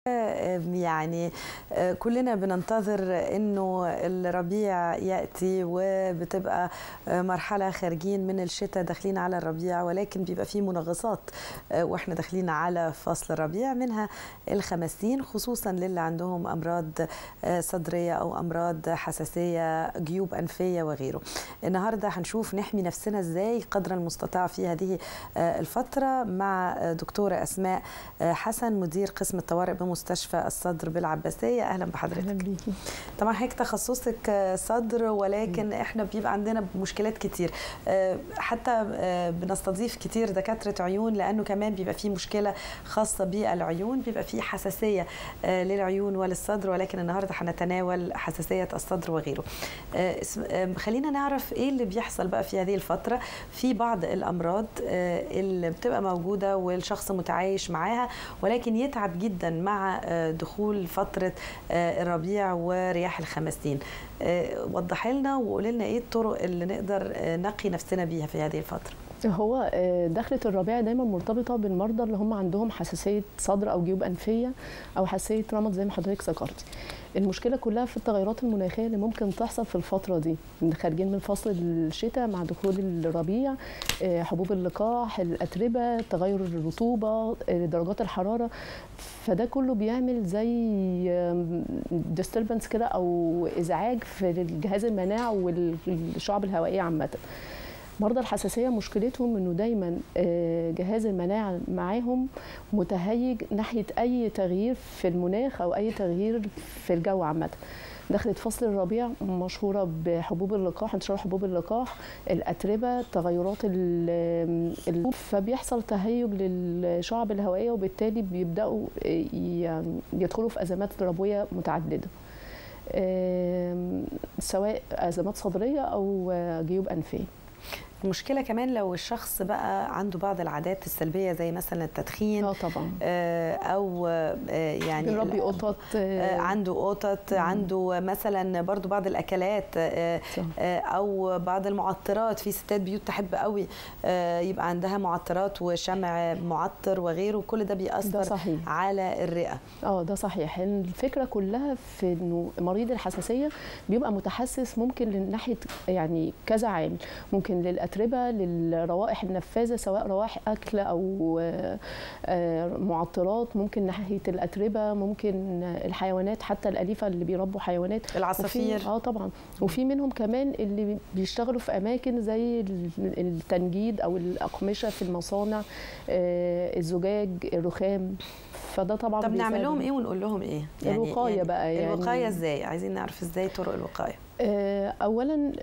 يعني كلنا بننتظر انه الربيع ياتي وبتبقى مرحله خارجين من الشتاء داخلين على الربيع ولكن بيبقى في منغصات واحنا داخلين على فصل الربيع منها الخمسين خصوصا للي عندهم امراض صدريه او امراض حساسيه جيوب انفيه وغيره النهارده هنشوف نحمي نفسنا ازاي قدر المستطاع في هذه الفتره مع دكتوره اسماء حسن مدير قسم الطوارئ بمستشفى الصدر بالعباسيه اهلا بحضرتك اهلا بيكي طبعا هيك تخصصك صدر ولكن م. احنا بيبقى عندنا مشكلات كتير حتى بنستضيف كتير دكاتره عيون لانه كمان بيبقى في مشكله خاصه بالعيون بيبقى في حساسيه للعيون وللصدر ولكن النهارده هنتناول حساسيه الصدر وغيره خلينا نعرف ايه اللي بيحصل بقى في هذه الفتره في بعض الامراض اللي بتبقى موجوده والشخص متعايش معاها ولكن يتعب جدا مع دخول فترة الربيع ورياح الخمسين وضحي لنا وقولي لنا ايه الطرق اللي نقدر نقي نفسنا بيها في هذه الفترة هو دخلة الربيع دايما مرتبطة بالمرضى اللي هم عندهم حساسية صدر أو جيوب أنفية أو حساسية رمد زي ما حضرتك ذكرتي المشكله كلها في التغيرات المناخيه اللي ممكن تحصل في الفتره دي خارجين من فصل الشتاء مع دخول الربيع حبوب اللقاح الاتربه تغير الرطوبه درجات الحراره فده كله بيعمل زي ديستربنس كده او ازعاج في الجهاز المناعي والشعب الهوائيه عامه مرضى الحساسيه مشكلتهم انه دايما جهاز المناعه معاهم متهيج ناحيه اي تغيير في المناخ او اي تغيير في الجو عامه دخلت فصل الربيع مشهورة بحبوب اللقاح انتشار حبوب اللقاح الأتربة تغيرات ال فبيحصل تهيج للشعب الهوائية وبالتالي بيبدأوا يدخلوا في أزمات ربوية متعددة سواء أزمات صدرية أو جيوب أنفية المشكلة كمان لو الشخص بقى عنده بعض العادات السلبية زي مثلا التدخين اه طبعا أو يعني بنربي قطط عنده قطط عنده مثلا برضو بعض الأكلات صح. أو بعض المعطرات في ستات بيوت تحب قوي يبقى عندها معطرات وشمع معطر وغيره كل ده بيأثر ده صحيح. على الرئة اه ده صحيح الفكرة كلها في انه مريض الحساسية بيبقى متحسس ممكن لناحية يعني كذا عامل ممكن للأ الاتربه للروائح النفاذه سواء روائح اكل او معطرات ممكن ناحيه الاتربه ممكن الحيوانات حتى الاليفه اللي بيربوا حيوانات العصافير اه طبعا وفي منهم كمان اللي بيشتغلوا في اماكن زي التنجيد او الاقمشه في المصانع الزجاج الرخام فده طبعا طب نعمل لهم ايه ونقول لهم ايه يعني الوقايه يعني بقى يعني الوقايه ازاي عايزين نعرف ازاي طرق الوقايه اولا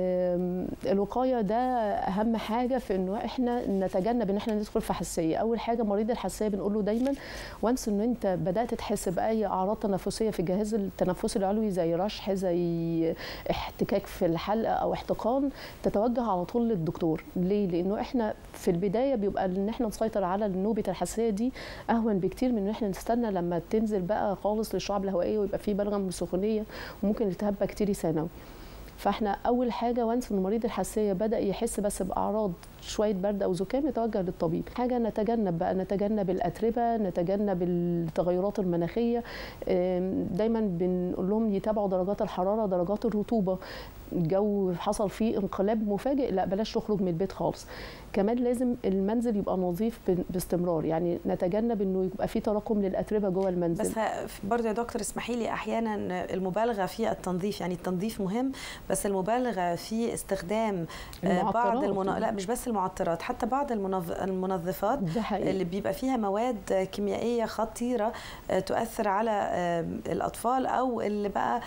الوقايه ده اهم حاجه في انه احنا نتجنب ان احنا ندخل في حساسيه اول حاجه مريض الحساسيه بنقول له دايما وانس ان انت بدات تحس باي اعراض تنفسيه في الجهاز التنفسي العلوي زي رشح زي احتكاك في الحلقه او احتقان تتوجه على طول للدكتور ليه لانه احنا في البدايه بيبقى ان احنا نسيطر على نوبه الحساسيه دي اهون بكتير من ان احنا نستنى لما تنزل بقى خالص للشعب الهوائيه ويبقى في بلغم سخونيه وممكن التهاب بكتيري ثانوي فاحنا اول حاجه وانس ان مريض الحساسيه بدا يحس بس باعراض شويه برد او زكام يتوجه للطبيب حاجه نتجنب بقى نتجنب الاتربه نتجنب التغيرات المناخيه دايما بنقول لهم يتابعوا درجات الحراره درجات الرطوبه الجو حصل فيه انقلاب مفاجئ لا بلاش تخرج من البيت خالص كمان لازم المنزل يبقى نظيف باستمرار يعني نتجنب انه يبقى في تراكم للاتربه جوه المنزل بس برضه يا دكتور اسمحي لي احيانا المبالغه في التنظيف يعني التنظيف مهم بس المبالغه في استخدام بعض المنا... لا مش بس المعطرات حتى بعض المنظ... المنظفات اللي بيبقى فيها مواد كيميائيه خطيره تؤثر على الاطفال او اللي بقى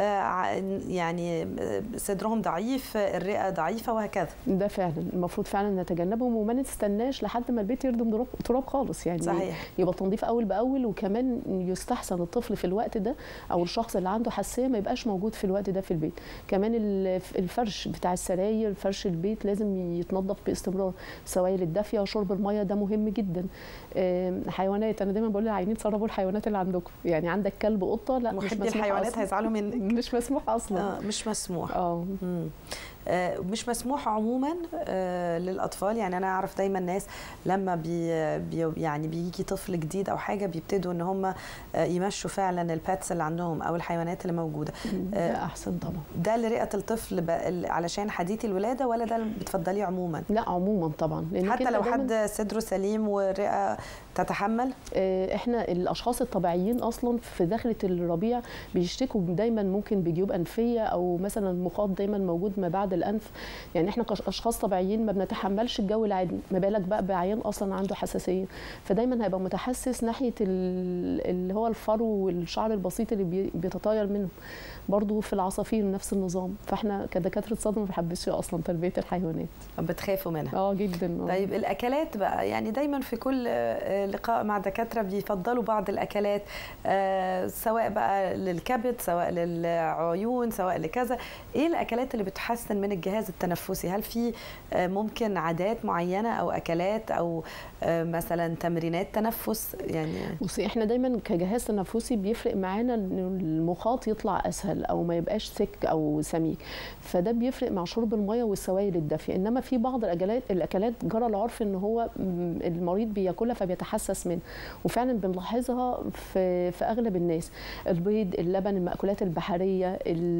يعني صدرهم ضعيف الرئه ضعيفه وهكذا ده فعلا المفروض فعلا نتجنبهم وما نستناش لحد ما البيت يردم تراب خالص يعني صحيح. يبقى التنظيف اول باول وكمان يستحسن الطفل في الوقت ده او الشخص اللي عنده حساسيه ما يبقاش موجود في الوقت ده في البيت كمان الفرش بتاع السراير فرش البيت لازم يتنظف باستمرار السوائل الدافيه وشرب الميه ده مهم جدا حيوانات انا دايما بقول للعيانين تصرفوا الحيوانات اللي عندكم يعني عندك كلب قطه لا محبي الحيوانات هيزعلوا منك مش مسموح اصلا آه مش مسموح اه آه، مش مسموح عموما آه، للاطفال يعني انا اعرف دايما ناس لما بي بي يعني بيجي طفل جديد او حاجه بيبتدوا ان هم آه، يمشوا فعلا الباتس اللي عندهم او الحيوانات اللي موجوده آه، ده احسن طبعا ده لرئه الطفل ب- ال- علشان حديث الولاده ولا ده اللي بتفضليه عموما لا عموما طبعا لأنك حتى أنت لو دايماً- حد صدره سليم والرئه تتحمل آه، احنا الاشخاص الطبيعيين اصلا في دخله الربيع بيشتكوا دايما ممكن بجيوب انفيه او مثلا مخاط دايما موجود ما بعد الانف يعني احنا كاشخاص طبيعيين ما بنتحملش الجو العادي ما بالك بقى بعيان اصلا عنده حساسيه فدايما هيبقى متحسس ناحيه ال- اللي هو الفرو والشعر البسيط اللي بي- بيتطاير منه برضو في العصافير نفس النظام فاحنا كدكاتره صدر ما بنحبش اصلا تربيه الحيوانات بتخافوا منها اه جدا آه. طيب الاكلات بقى يعني دايما في كل آه، لقاء مع دكاتره بيفضلوا بعض الاكلات آه، سواء بقى للكبد سواء للعيون سواء لكذا ايه الاكلات اللي بتحسن من الجهاز التنفسي هل في آه، ممكن عادات معينه او اكلات او آه، مثلا تمرينات تنفس يعني بصي احنا دايما كجهاز تنفسي بيفرق معانا ان المخاط يطلع اسهل او ما يبقاش سك او سميك فده بيفرق مع شرب الميه والسوائل الدافيه انما في بعض الاكلات الاكلات جرى العرف ان هو م- المريض بياكلها فبيتحسس منها وفعلا بنلاحظها في في اغلب الناس البيض اللبن المأكولات البحريه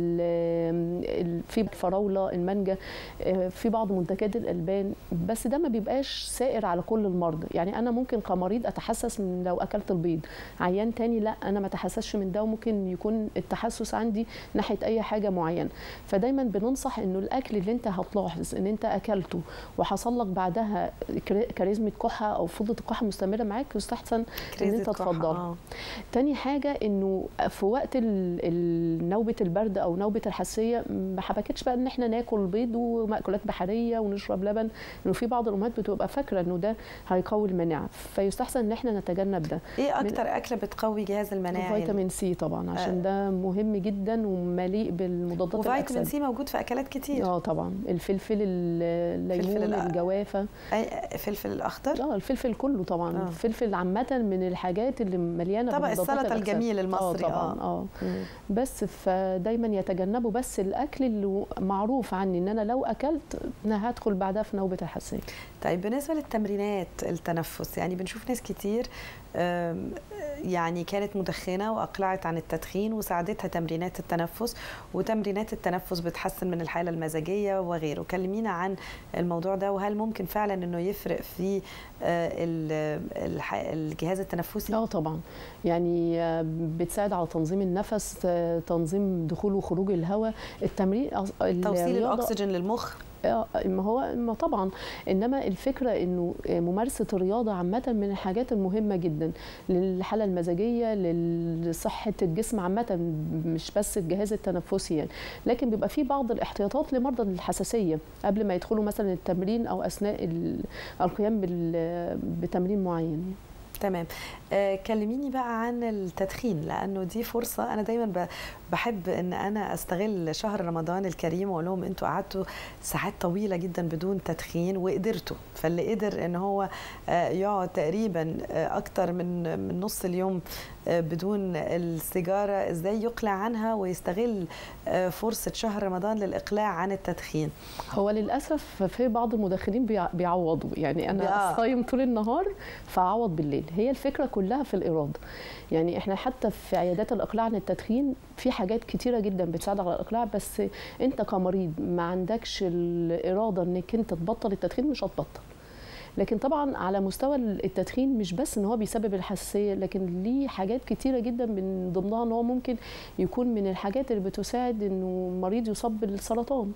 ال- ال- في الفراوله المانجا آه، في بعض منتجات الالبان بس ده ما بيبقاش سائر على كل المرضى يعني انا ممكن كمريض اتحسس من لو اكلت البيض عيان تاني لا انا ما اتحسسش من ده وممكن يكون التحسس عندي ناحيه اي حاجه معينه فدايما بننصح انه الاكل اللي انت هتلاحظ ان انت اكلته وحصل لك بعدها كري- كاريزمه كحه او فضه الكحه مستمره معاك يستحسن ان كريزة انت كحة، تفضلها آه. تاني حاجة انه في وقت ال- ال- نوبة البرد او نوبة الحساسية ما حبكتش بقى ان احنا ناكل بيض ومأكولات بحرية ونشرب لبن انه في بعض الامهات بتبقى فاكرة انه ده هيقوي المناعة فيستحسن ان احنا نتجنب ده ايه اكتر اكله بتقوي جهاز المناعي فيتامين سي طبعا عشان ده مهم جدا ومليء بالمضادات وفيتامين الاكسده سي موجود في اكلات كتير اه طبعا الفلفل ال- فلفل الليمون الأ- الجوافه أي- فلفل الاخضر اه الفلفل كله طبعا آه. الفلفل عامه من الحاجات اللي مليانه طبق بمضادات السلطه الأكسدة. الجميل المصري اه طبعا اه بس فدايما يتجنبوا بس الاكل اللي معروف عني ان انا لو اكلت انا هدخل بعدها في نوبه الحساسيه طيب بالنسبه للتمرينات التنفس يعني بنشوف ناس كتير آم، يعني كانت مدخنه واقلعت عن التدخين وساعدتها تمرينات التنفس وتمرينات التنفس بتحسن من الحاله المزاجيه وغيره كلمينا عن الموضوع ده وهل ممكن فعلا انه يفرق في آه، ال- الح- الجهاز التنفسي اه طبعا يعني آه، بتساعد على تنظيم النفس آه، تنظيم دخول وخروج الهواء التمرين أص- توصيل الرياضة- الاكسجين للمخ آه، ما هو ما طبعا انما الفكره انه ممارسه الرياضه عامه من الحاجات المهمه جدا للحاله المزاجيه لصحه الجسم عامه مش بس الجهاز التنفسي يعني لكن بيبقى في بعض الاحتياطات لمرضى الحساسيه قبل ما يدخلوا مثلا التمرين او اثناء ال- القيام بال- بتمرين معين يعني. تمام آه كلميني بقى عن التدخين لانه دي فرصه انا دايما ب- بحب ان انا استغل شهر رمضان الكريم واقول لهم انتوا قعدتوا ساعات طويله جدا بدون تدخين وقدرتوا فاللي قدر ان هو آه يقعد تقريبا آه اكتر من من نص اليوم آه بدون السيجاره ازاي يقلع عنها ويستغل آه فرصه شهر رمضان للاقلاع عن التدخين هو للاسف في بعض المدخنين بيع- بيعوضوا يعني آه. انا صايم طول النهار فاعوض بالليل هي الفكره كلها في الاراده يعني احنا حتى في عيادات الاقلاع عن التدخين في حاجات كتيره جدا بتساعد على الاقلاع بس انت كمريض ما عندكش الاراده انك انت تبطل التدخين مش هتبطل لكن طبعا على مستوى التدخين مش بس ان هو بيسبب الحساسيه لكن ليه حاجات كتيره جدا من ضمنها ان هو ممكن يكون من الحاجات اللي بتساعد انه مريض يصاب بالسرطان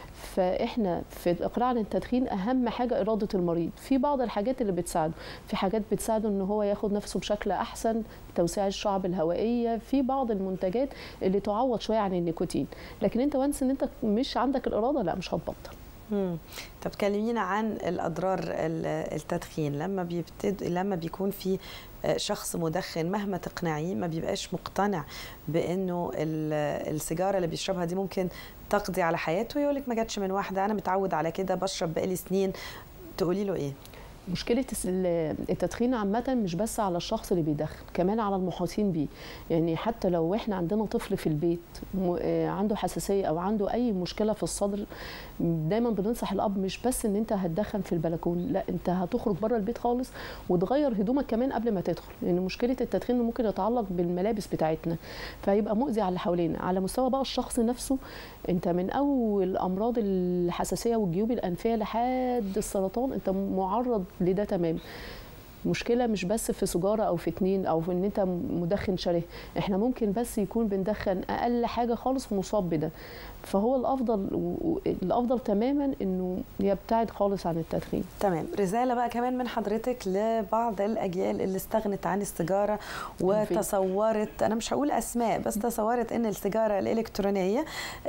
فاحنا في الاقلاع عن التدخين اهم حاجه اراده المريض في بعض الحاجات اللي بتساعده في حاجات بتساعده ان هو ياخد نفسه بشكل احسن توسيع الشعب الهوائيه في بعض المنتجات اللي تعوض شويه عن النيكوتين لكن انت وانس ان انت مش عندك الاراده لا مش هتبطل مم. طب كلمينا عن الاضرار ال- التدخين لما بيبتد لما بيكون في آه، شخص مدخن مهما تقنعيه ما بيبقاش مقتنع بانه ال- السيجاره اللي بيشربها دي ممكن تقضي على حياته يقول لك ما جاتش من واحده انا متعود على كده بشرب بقالي سنين تقولي له ايه مشكلة التدخين عامة مش بس على الشخص اللي بيدخن كمان على المحاطين بيه يعني حتى لو احنا عندنا طفل في البيت عنده حساسية أو عنده أي مشكلة في الصدر دايما بننصح الأب مش بس إن أنت هتدخن في البلكون لا أنت هتخرج بره البيت خالص وتغير هدومك كمان قبل ما تدخل لأن يعني مشكلة التدخين ممكن يتعلق بالملابس بتاعتنا فيبقى مؤذي على اللي حوالينا على مستوى بقى الشخص نفسه أنت من أول أمراض الحساسية والجيوب الأنفية لحد السرطان أنت معرض لده تمام مشكله مش بس في سيجاره او في اتنين او في ان انت مدخن شره احنا ممكن بس يكون بندخن اقل حاجه خالص مصاب بده فهو الافضل الافضل تماما انه يبتعد خالص عن التدخين تمام رساله بقى كمان من حضرتك لبعض الاجيال اللي استغنت عن السيجاره وتصورت انا مش هقول اسماء بس تصورت ان السيجاره الالكترونيه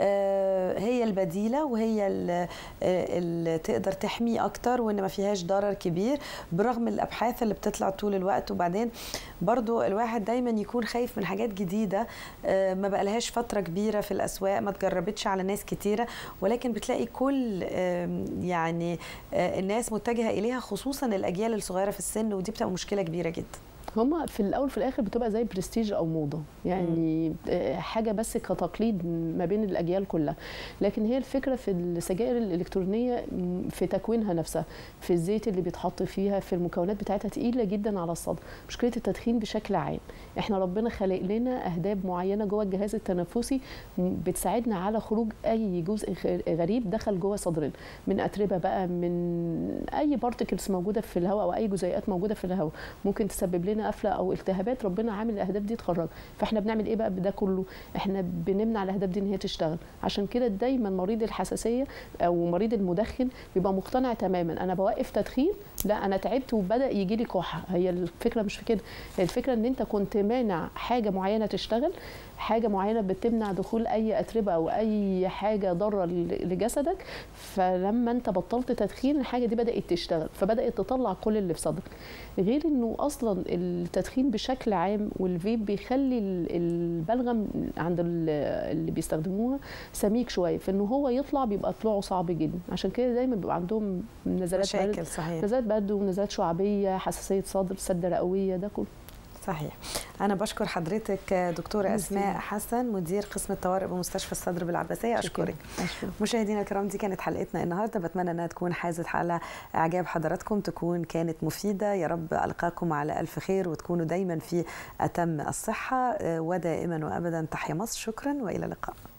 هي البديله وهي اللي تقدر تحميه اكتر وان ما فيهاش ضرر كبير برغم الابحاث اللي بتطلع طول الوقت وبعدين برضو الواحد دايما يكون خايف من حاجات جديده ما بقالهاش فتره كبيره في الاسواق ما تجربتش على ناس كتيره ولكن بتلاقي كل يعني الناس متجهه اليها خصوصا الاجيال الصغيره في السن ودي بتبقى مشكله كبيره جدا هما في الاول في الاخر بتبقى زي برستيج او موضه يعني م. حاجه بس كتقليد ما بين الاجيال كلها لكن هي الفكره في السجائر الالكترونيه في تكوينها نفسها في الزيت اللي بيتحط فيها في المكونات بتاعتها تقيله جدا على الصدر مشكله التدخين بشكل عام احنا ربنا خلق لنا اهداب معينه جوه الجهاز التنفسي بتساعدنا على خروج اي جزء غريب دخل جوه صدرنا من اتربه بقى من اي بارتكلز موجوده في الهواء او اي جزيئات موجوده في الهواء ممكن تسبب لنا قفله او التهابات ربنا عامل الاهداف دي تخرج فاحنا بنعمل ايه بقى بده كله احنا بنمنع الاهداف دي ان هي تشتغل عشان كده دايما مريض الحساسيه او مريض المدخن بيبقى مقتنع تماما انا بوقف تدخين لا انا تعبت وبدا يجي لي كحه هي الفكره مش في كده هي الفكره ان انت كنت مانع حاجه معينه تشتغل حاجه معينه بتمنع دخول اي اتربه او اي حاجه ضاره لجسدك فلما انت بطلت تدخين الحاجه دي بدات تشتغل فبدات تطلع كل اللي في صدرك غير انه اصلا التدخين بشكل عام والفيب بيخلي البلغم عند اللي بيستخدموها سميك شويه فانه هو يطلع بيبقى طلوعه صعب جدا عشان كده دايما بيبقى عندهم نزلات مشاكل برد صحيح نزلات برد ونزلات شعبيه حساسيه صدر سده رئويه ده كله صحيح أنا بشكر حضرتك دكتورة أسماء حسن مدير قسم الطوارئ بمستشفى الصدر بالعباسية أشكرك أشكرك. مشاهدينا الكرام دي كانت حلقتنا النهاردة بتمنى أنها تكون حازت على إعجاب حضراتكم تكون كانت مفيدة يا رب ألقاكم على ألف خير وتكونوا دايما في أتم الصحة ودائما وأبدا تحيا مصر شكرا وإلى اللقاء